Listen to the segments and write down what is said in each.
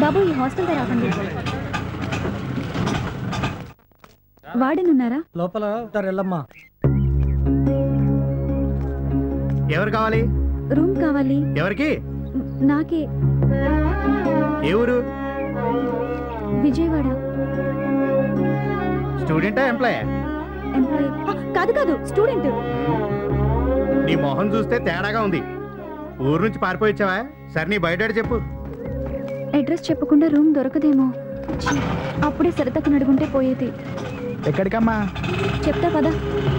బాబు ఈ హాస్టల్ దగ్గర ఆపండి వాడనున్నారా లోపల ఉంటారు ఎల్లమ్మా ఎవరు కావాలి రూమ్ కావాలి ఎవరికి మ్, నాకే ఏ ఊరు విజయవాడ స్టూడెంటా ఎంప్లాయ్ ఎంప్లాయీ ఆ, కాదు కాదు స్టూడెంట్ నీ మొహం చూస్తే తేడాగా ఉంది ఊరు నుంచి పారిపోయి వచ్చావా సరే నీ బయట చెప్పు అడ్రస్ చెప్పకుండా రూమ్ దొరకదేమో ఛీ, అప్పుడే సరితకు నడుగుంటే పోయేది ఎక్కడికమ్మా చెప్తా పదా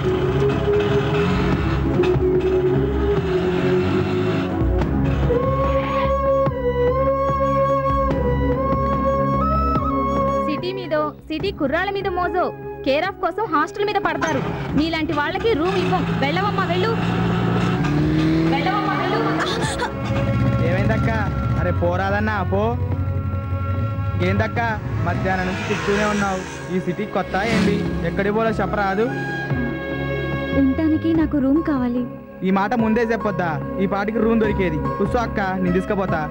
సిటీ మీదో సిటీ కుర్రాళ్ళ మీద మోజో కేర్ ఆఫ్ కోసం హాస్టల్ మీద పడతారు మీలాంటి వాళ్ళకి రూమ్ ఇవ్వం వెళ్ళవమ్మా వెళ్ళు వెళ్ళవమ్మా వెళ్ళు ఏమైందక్క అరే పోరాదన్నా పో ఏందక్క మధ్యాహ్నం నుంచి తిప్పుతూనే ఉన్నావు ఈ సిటీ కొత్త ఏంది ఎక్కడికి పోలో చెప్పరాదు ఉండటానికి నాకు రూమ్ కావాలి ఈ మాట ముందే చెప్పొద్దా ఈ పాటికి రూమ్ దొరికేది కూర్చో అక్క నేను తీసుకుపోతా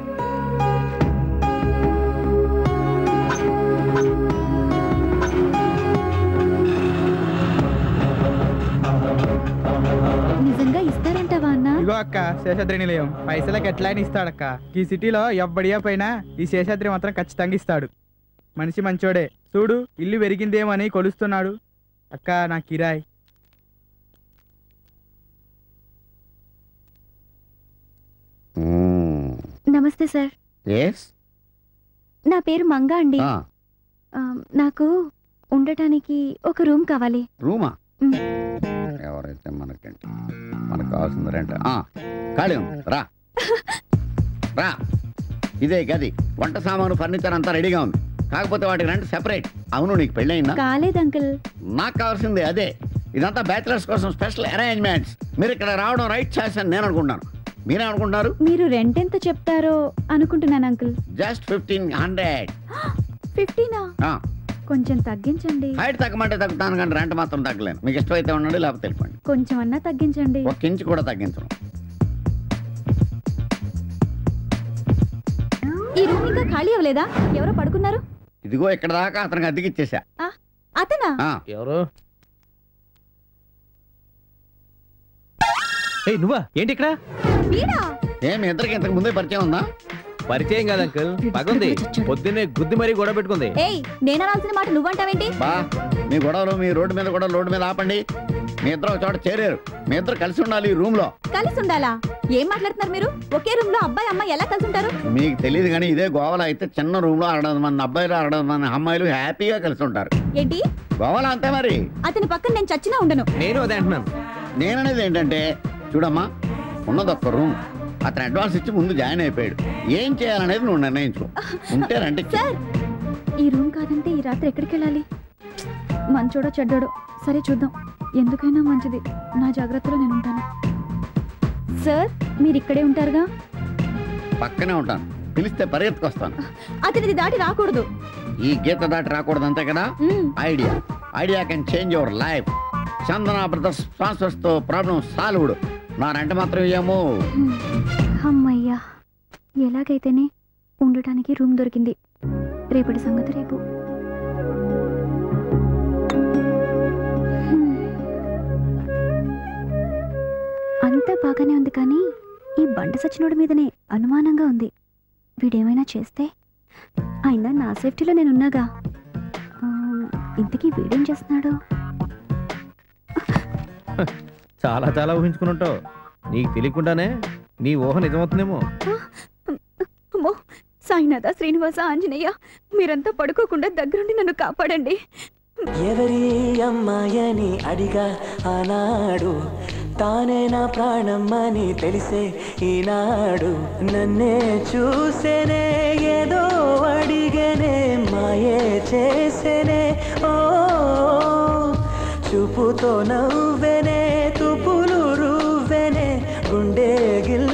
నిజంగా ఇస్తారంటావా అన్నా ఇగో అక్క శేషాద్రి నిలయం పైసలకు ఎట్లా అయినా ఇస్తాడక్క ఈ సిటీలో ఎవ్వడియా పైన ఈ శేషాద్రి మాత్రం ఖచ్చితంగా ఇస్తాడు మనిషి మంచోడే చూడు ఇల్లు పెరిగిందేమని కొలుస్తున్నాడు అక్క నా కిరాయ్ నమస్తే సార్ ఎస్ నా పేరు మంగా అండి ఆ, నాకు ఉండటానికి ఒక రూమ్ కావాలి రూమా మ్. ఎవరైతే మనకేంటి మనకు కావాల్సింది రెంట్ ఆ, ఖాళీ ఉంది రా రా ఇదే గది వంట సామాను ఫర్నిచర్ అంతా రెడీగా ఉంది కాకపోతే వాటికి రెంట్ సెపరేట్ అవును నీకు పెళ్ళయిందా కాలేదు అంకుల్ నాకు కావాల్సింది అదే ఇదంతా బ్యాచిలర్స్ కోసం స్పెషల్ అరేంజ్మెంట్స్ మీరు ఇక్కడ రావడం రైట్ చాయిస్ అని నేను అనుకుంటున్నాను మీరే అనుకుంటున్నారు మీరు రెంట్ ఎంత చెప్తారో అనుకుంటున్నాను అంకుల్ జస్ట్ ఫిఫ్టీన్ హండ్రెడ్ ఫిఫ్టీనా కొంచెం తగ్గించండి హైట్ తగ్గమంటే తగ్గుతాను కానీ రెంట్ మాత్రం తగ్గలేను మీకు ఇష్టమైతే ఉండండి లేకపోతే తెలిపండి కొంచెం అన్నా తగ్గించండి ఒక ఇంచు కూడా తగ్గించను ఈ రూమ్ ఇంకా ఖాళీ అవ్వలేదా ఎవరో పడుకున్నారు ఇదిగో ఇక్కడ దాకా అతనికి అద్దెకి ఇచ్చేసా అతనా ఆ, ఎవరు ఏయ్ నువ్వా ఏంటి ఇక్కడ వీడా ఏం మీ ఇద్దరికి ఇంతకు ముందే పరిచయం ఉందా పరిచయం కాదు అంకుల్ పగుంది పొద్దున్నే గుద్ది మరీ గొడవ పెట్టుకుంది ఏయ్ నేను అనాల్సిన మాట నువ్వంటావేంటి బా మీ గొడవలు మీ రోడ్డు మీద కూడా రోడ్డు మీద ఆపండి మీ ఇద్దరు ఒక చోట చేరారు మీ ఇద్దరు కలిసి ఉండాలి ఈ రూమ్ లో కలిసి ఉండాలా ఏం మాట్లాడుతున్నారు మీరు ఒకే రూమ్ లో అబ్బాయి అమ్మాయి ఎలా కలిసి ఉంటారు మీకు తెలియదు కానీ ఇదే గోవాలో అయితే చిన్న రూమ్ లో అరవై మంది అబ్బాయిలు అరవై మంది అమ్మాయిలు హ్యాపీగా కలిసి ఉంటారు ఏంటి గోవాలో అంతే మరి అతని పక్కన నేను చచ్చినా ఉండను నేను అదే అంటున్నాను నేననేది ఏంటంటే చూడమ్మా ఉన్నది ఒక్క రూమ్ అతను అడ్వాన్స్ ఇచ్చి ముందు జాయిన్ అయిపోయాడు ఏం చేయాలనేది నువ్వు నిర్ణయించుకో ఉంటే రండి సార్ ఈ రూమ్ కాదంటే ఈ రాత్రి ఎక్కడికి వెళ్ళాలి మంచోడో చెడ్డోడో సరే చూద్దాం ఎందుకైనా మంచిది నా జాగ్రత్తలో నేను ఉంటాను సార్ మీరు ఇక్కడే ఉంటారుగా పక్కనే ఉంటాను పిలిస్తే పరిగెత్తుకొస్తాను అతనిది దాటి రాకూడదు ఈ గీత దాటి రాకూడదు అంతే కదా మ్మ్. Idea idea can change your life Chandana brothers sponsors తో ప్రాబ్లం సాల్వ్డ్ నా రెంట మాత్రం ఏమో హ్మ్. అమ్మయ్యా ఎలాగైతేనే ఉండటానికి రూమ్ దొరికింది రేపటి సంగతి రేపు హ్మ్. అంతా బాగానే ఉంది కానీ ఈ బండ సచ్చినోడి మీదనే అనుమానంగా ఉంది వీడేమైనా చేస్తే అయినా నా సేఫ్టీలో నేనున్నాగా ఆ, ఇంతకీ వీడేం చేస్తున్నాడు చాలా చాలా ఊహించుకుని ఉంటావు నీకు తెలియకుండానే నీ ఊహ నిజమవుతుందేమో అమ్మో సాయినాథ శ్రీనివాస ఆంజనేయ మీరంతా పడుకోకుండా దగ్గరుండి నన్ను కాపాడండి ఎవరి అమ్మాయని అడిగా ఆనాడు తానే నా ప్రాణమ్మని తెలిసే ఈనాడు నన్నే చూసేనే ఏదో అడిగనే మాయే చేసేనే ఓ చూపుతో నవ్వెనే తుపులు రువ్వెనే గుండె గిల్